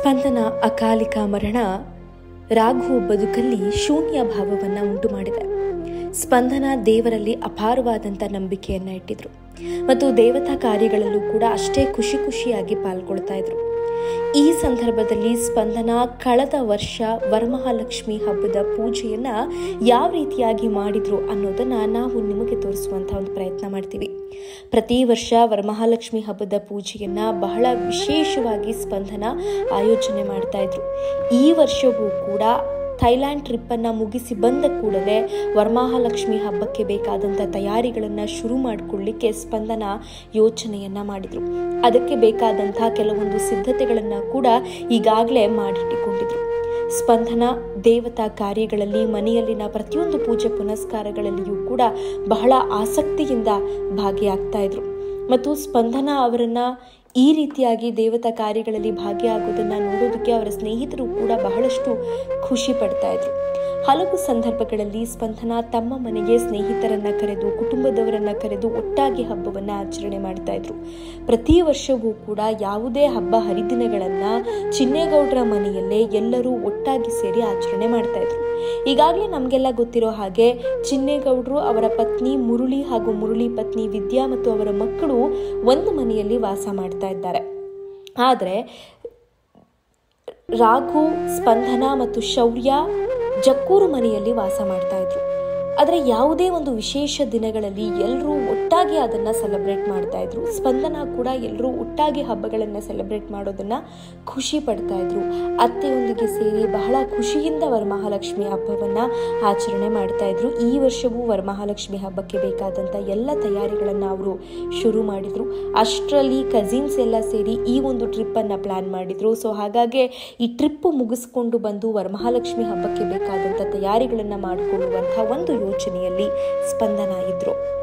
ಸ್ಪಂದನ ಅಕಾಲಿಕ ಮರಣ ರಾಘು ಬದುಕಲ್ಲಿ ಶೂನ್ಯ ಭಾವವನ್ನು ಉಂಟು ಮಾಡಿದೆ ಸ್ಪಂದನ ದೇವರಲ್ಲಿ ಅಪಾರವಾದಂಥ ನಂಬಿಕೆಯನ್ನ ಇಟ್ಟಿದ್ರು ಮತ್ತು ದೇವತಾ ಕಾರ್ಯಗಳಲ್ಲೂ ಕೂಡ ಅಷ್ಟೇ ಖುಷಿ ಖುಷಿಯಾಗಿ ಪಾಲ್ಗೊಳ್ತಾ ಇದ್ರು ಈ ಸಂದರ್ಭದಲ್ಲಿ ಸ್ಪಂದನ ಕಳೆದ ವರ್ಷ ವರಮಹಾಲಕ್ಷ್ಮಿ ಹಬ್ಬದ ಪೂಜೆಯನ್ನ ಯಾವ ರೀತಿಯಾಗಿ ಮಾಡಿದ್ರು ಅನ್ನೋದನ್ನ ನಾವು ನಿಮಗೆ ತೋರಿಸುವಂತ ಒಂದು ಪ್ರಯತ್ನ ಮಾಡ್ತೀವಿ ಪ್ರತಿ ವರ್ಷ ವರಮಹಾಲಕ್ಷ್ಮಿ ಹಬ್ಬದ ಪೂಜೆಯನ್ನ ಬಹಳ ವಿಶೇಷವಾಗಿ ಸ್ಪಂದನ ಆಯೋಜನೆ ಮಾಡ್ತಾ ಇದ್ರು ಈ ವರ್ಷವೂ ಕೂಡ ಥೈಲ್ಯಾಂಡ್ ಟ್ರಿಪ್ಪನ್ನು ಮುಗಿಸಿ ಬಂದ ಕೂಡಲೇ ವರಮಹಾಲಕ್ಷ್ಮಿ ಹಬ್ಬಕ್ಕೆ ಬೇಕಾದಂಥ ತಯಾರಿಗಳನ್ನು ಶುರು ಮಾಡಿಕೊಳ್ಳಿಕ್ಕೆ ಸ್ಪಂದನ ಯೋಚನೆಯನ್ನು ಮಾಡಿದರು ಅದಕ್ಕೆ ಬೇಕಾದಂಥ ಕೆಲವೊಂದು ಸಿದ್ಧತೆಗಳನ್ನು ಕೂಡ ಈಗಾಗಲೇ ಮಾಡಿಟ್ಟುಕೊಂಡಿದ್ರು ಸ್ಪಂದನ ದೇವತಾ ಕಾರ್ಯಗಳಲ್ಲಿ ಮನೆಯಲ್ಲಿನ ಪ್ರತಿಯೊಂದು ಪೂಜೆ ಪುನಸ್ಕಾರಗಳಲ್ಲಿಯೂ ಕೂಡ ಬಹಳ ಆಸಕ್ತಿಯಿಂದ ಭಾಗಿಯಾಗ್ತಾ ಇದ್ರು ಮತ್ತು ಸ್ಪಂದನ ಅವರನ್ನ ಈ ರೀತಿಯಾಗಿ ದೇವತಾ ಕಾರ್ಯಗಳಲ್ಲಿ ಭಾಗಿಯಾಗೋದನ್ನ ನೋಡೋದಕ್ಕೆ ಅವರ ಸ್ನೇಹಿತರು ಕೂಡ ಬಹಳಷ್ಟು ಖುಷಿ ಪಡ್ತಾ ಇದ್ರು ಹಲವು ಸಂದರ್ಭಗಳಲ್ಲಿ ಸ್ಪಂದನ ತಮ್ಮ ಮನೆಗೆ ಸ್ನೇಹಿತರನ್ನ ಕರೆದು ಕುಟುಂಬದವರನ್ನ ಕರೆದು ಒಟ್ಟಾಗಿ ಹಬ್ಬವನ್ನ ಆಚರಣೆ ಮಾಡ್ತಾ ಇದ್ರು ಪ್ರತಿ ವರ್ಷವೂ ಕೂಡ ಯಾವುದೇ ಹಬ್ಬ ಹರಿದಿನಗಳನ್ನ ಚಿನ್ನೇಗೌಡರ ಮನೆಯಲ್ಲೇ ಎಲ್ಲರೂ ಒಟ್ಟಾಗಿ ಸೇರಿ ಆಚರಣೆ ಮಾಡ್ತಾ ಇದ್ರು ಈಗಾಗಲೇ ನಮಗೆಲ್ಲ ಗೊತ್ತಿರೋ ಹಾಗೆ ಚಿನ್ನೇಗೌಡರು ಅವರ ಪತ್ನಿ ಮುರುಳಿ ಹಾಗೂ ಮುರುಳಿ ಪತ್ನಿ ವಿದ್ಯಾ ಮತ್ತು ಅವರ ಮಕ್ಕಳು ಒಂದು ಮನೆಯಲ್ಲಿ ವಾಸ ಮಾಡ್ತಾ ಇದ್ದಾರೆ ಆದರೆ ರಾಘು ಸ್ಪಂದನ ಮತ್ತು ಶೌರ್ಯ ಜಕ್ಕೂರು ಮನೆಯಲ್ಲಿ ವಾಸ ಮಾಡ್ತಾ ಇದ್ರು ಆದರೆ ಯಾವುದೇ ಒಂದು ವಿಶೇಷ ದಿನಗಳಲ್ಲಿ ಎಲ್ಲರೂ ಒಟ್ಟಾಗಿ ಅದನ್ನು ಸೆಲೆಬ್ರೇಟ್ ಮಾಡ್ತಾ ಇದ್ರು ಸ್ಪಂದನ ಕೂಡ ಎಲ್ಲರೂ ಒಟ್ಟಾಗಿ ಹಬ್ಬಗಳನ್ನು ಸೆಲೆಬ್ರೇಟ್ ಮಾಡೋದನ್ನ ಖುಷಿ ಪಡ್ತಾ ಇದ್ರು ಅತ್ತೆಯೊಂದಿಗೆ ಸೇರಿ ಬಹಳ ಖುಷಿಯಿಂದ ವರಮಹಾಲಕ್ಷ್ಮಿ ಹಬ್ಬವನ್ನು ಆಚರಣೆ ಮಾಡ್ತಾ ಇದ್ರು ಈ ವರ್ಷವೂ ವರಮಹಾಲಕ್ಷ್ಮಿ ಹಬ್ಬಕ್ಕೆ ಬೇಕಾದಂಥ ಎಲ್ಲ ತಯಾರಿಗಳನ್ನು ಅವರು ಶುರು ಮಾಡಿದ್ರು ಅಷ್ಟರಲ್ಲಿ ಕಸಿನ್ಸ್ ಎಲ್ಲ ಸೇರಿ ಈ ಒಂದು ಟ್ರಿಪ್ಪನ್ನು ಪ್ಲ್ಯಾನ್ ಮಾಡಿದ್ರು ಸೊ ಹಾಗಾಗಿ ಈ ಟ್ರಿಪ್ ಮುಗಿಸ್ಕೊಂಡು ಬಂದು ವರಮಹಾಲಕ್ಷ್ಮಿ ಹಬ್ಬಕ್ಕೆ ಬೇಕಾದಂಥ ತಯಾರಿಗಳನ್ನು ಮಾಡಿಕೊಳ್ಳುವಂಥ ಒಂದು ಯೋಚನೆಯಲ್ಲಿ ಸ್ಪಂದನ ಇದ್ರು